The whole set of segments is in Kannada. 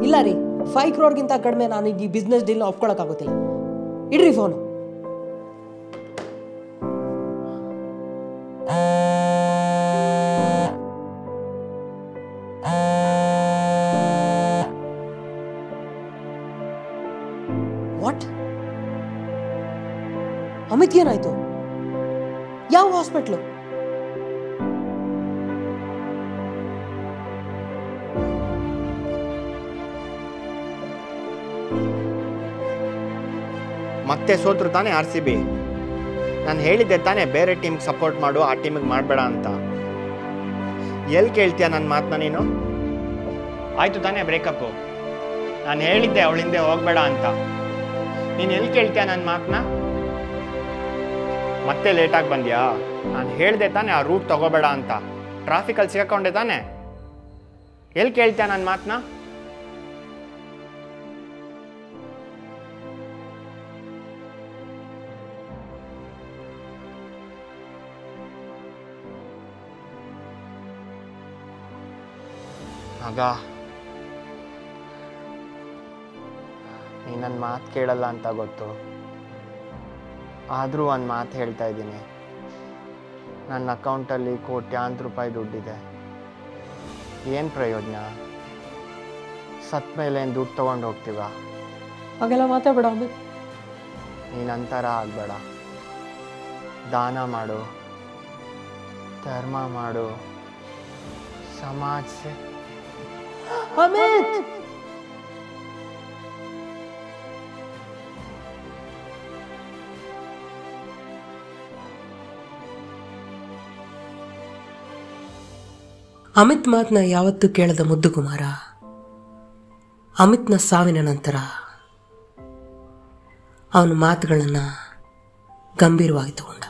ಇಲ್ಲ ರೀ ಫೈವ್ ಕ್ರೋರ್ಗಿಂತ ಕಡಿಮೆ ನಾನು ಈಗ ಈ ಬಿಸ್ನೆಸ್ ಡೀಲ್ನ ಒಪ್ಕೊಳಕ್ಕಾಗೋತಿಲ್ಲ ಇಡ್ರಿ ಫೋನು ವಾಟ್ ಅಮಿತ್ ಏನಾಯ್ತು ಯಾವ ಹಾಸ್ಪಿಟ್ಲು ಮತ್ತೆ ಸೋತ್ರು ತಾನೇ ಆರ್ ಸಿ ಬಿ ನಾನು ಹೇಳಿದ್ದೆ ತಾನೇ ಬೇರೆ ಟೀಮ್ಗೆ ಸಪೋರ್ಟ್ ಮಾಡು ಆ ಟೀಮಿಗೆ ಮಾಡಬೇಡ ಅಂತ ಎಲ್ಲಿ ಕೇಳ್ತೀಯ ನನ್ನ ಮಾತನ್ನ ನೀನು ಆಯಿತು ತಾನೇ ಬ್ರೇಕಪ್ಪು ನಾನು ಹೇಳಿದ್ದೆ ಅವಳ ಹಿಂದೆ ಹೋಗ್ಬೇಡ ಅಂತ ನೀನು ಎಲ್ಲಿ ಕೇಳ್ತೀಯ ನನ್ನ ಮಾತನ್ನ ಮತ್ತೆ ಲೇಟಾಗಿ ಬಂದ್ಯಾ ನಾನು ಹೇಳಿದೆ ತಾನೇ ಆ ರೂಟ್ ತಗೋಬೇಡ ಅಂತ ಟ್ರಾಫಿಕಲ್ಲಿ ಸಿಗಾಕೊಂಡೆ ತಾನೇ ಎಲ್ಲಿ ಕೇಳ್ತೀಯ ನನ್ನ ಮಾತನ್ನ ಮಗ ನೀ ನನ್ನ ಮಾತು ಕೇಳಲ್ಲ ಅಂತ ಗೊತ್ತು ಆದರೂ ಒಂದು ಮಾತು ಹೇಳ್ತಾ ಇದ್ದೀನಿ ನನ್ನ ಅಕೌಂಟಲ್ಲಿ ಕೋಟ್ಯಾಂತರ ರೂಪಾಯಿ ದುಡ್ಡಿದೆ ಏನು ಪ್ರಯೋಜನ ಸತ್ ಮೇಲೆ ಏನು ದುಡ್ಡು ತೊಗೊಂಡು ಹೋಗ್ತೀವ ಹಾಗೆಲ್ಲ ಮಾತಾಡ್ಬೇಡ ಅಮಿತ್ ನೀನು ಅಂತರ ಆಗಬೇಡ ದಾನ ಮಾಡು ಧರ್ಮ ಮಾಡು ಸಮಾಜ ಸೇ ಅಮಿತ್ ಅಮಿತ್ ಮಾತನ್ನ ಯಾವತ್ತೂ ಕೇಳದ ಮುದ್ದು ಕುಮಾರ ಅಮಿತ್ನ ಸಾವಿನ ನಂತರ ಅವನ ಮಾತುಗಳನ್ನು ಗಂಭೀರವಾಗಿ ತಗೊಂಡ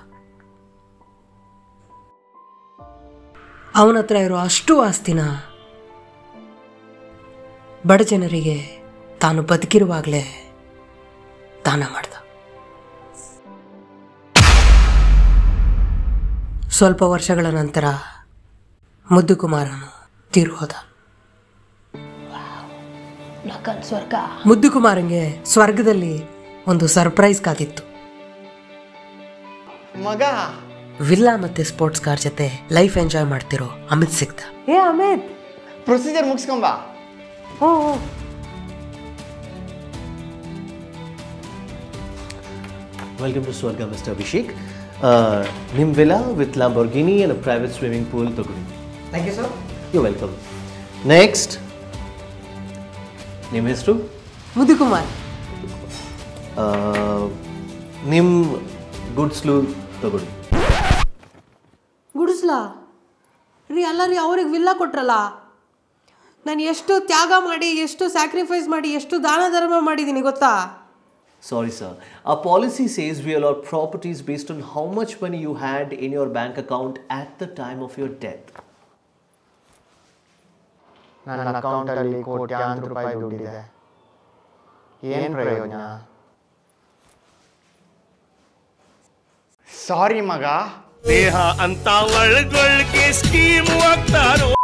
ಅವನ ಹತ್ರ ಇರೋ ಅಷ್ಟು ಆಸ್ತಿನ ಬಡ ಜನರಿಗೆ ತಾನು ಬದುಕಿರುವಾಗಲೇ ದಾನ ಮಾಡ್ದ ಸ್ವಲ್ಪ ವರ್ಷಗಳ ನಂತರ ಮುದ್ದು ಕುಮಾರನು ತೀರು ಹೋದ ಸ್ವರ್ಗ ಮುದ್ದು ಕುಮಾರಂಗೆ ಸ್ವರ್ಗದಲ್ಲಿ ಒಂದು ಸರ್ಪ್ರೈಸ್ ಕಾದಿತ್ತು ಮಗ ವಿಲ್ಲಾ ಮತ್ತೆ ಸ್ಪೋರ್ಟ್ಸ್ ಕಾರ್ ಜೊತೆ ಲೈಫ್ ಎಂಜಾಯ್ ಮಾಡ್ತಿರೋ ಅಮಿತ್ ಸಿಕ್ತ ಏ ಅಮಿತ್ ಪ್ರೊಸೀಜರ್ ಮುಗಿಸ್ಕೊಂಬಾ ಹ್ಞೂ Welcome to Swarga, Mr. Abhishek. Uh, Nim Villa with Lamborghini and a private swimming pool. Toguri. Thank you sir You're welcome. Next, ನಿಮ್ಮ ಹೆಸರು ಮುದ್ದು ಕುಮಾರ್ ನಿಮ್ಮ ಗುಡ್ಸ್ಲು ತಗೊಳ್ಳಿ ಗುಡಿಸ್ಲಾ ರೀ ಅಲ್ಲ ರೀ ಅವ್ರಿಗೆ ವಿಲ್ಲ ಕೊಟ್ರಲ್ಲ ನಾನು ಎಷ್ಟು ತ್ಯಾಗ ಮಾಡಿ ಎಷ್ಟು ಸ್ಯಾಕ್ರಿಫೈಸ್ ಮಾಡಿ ಎಷ್ಟು ದಾನ ಧರ್ಮ ಮಾಡಿದ್ದೀನಿ ಗೊತ್ತಾ Sorry, sir. Our policy says we allow properties based on how much money you had in your bank account at the time of your death. ನನ್ನ ಅಕೌಂಟಲ್ಲಿ ಕೋಟ್ಯಾಂತರ ರೂಪಾಯಿ ದುಡ್ಡಿದೆ ಏನು ಪ್ರಯೋಜನ ಸಾರಿ ಮಗ ದೇಹ ಅಂತ ಒಳಗೊಳಗೆ ಸ್ಕೀಮ್ ಆಗ್ತಾರೋ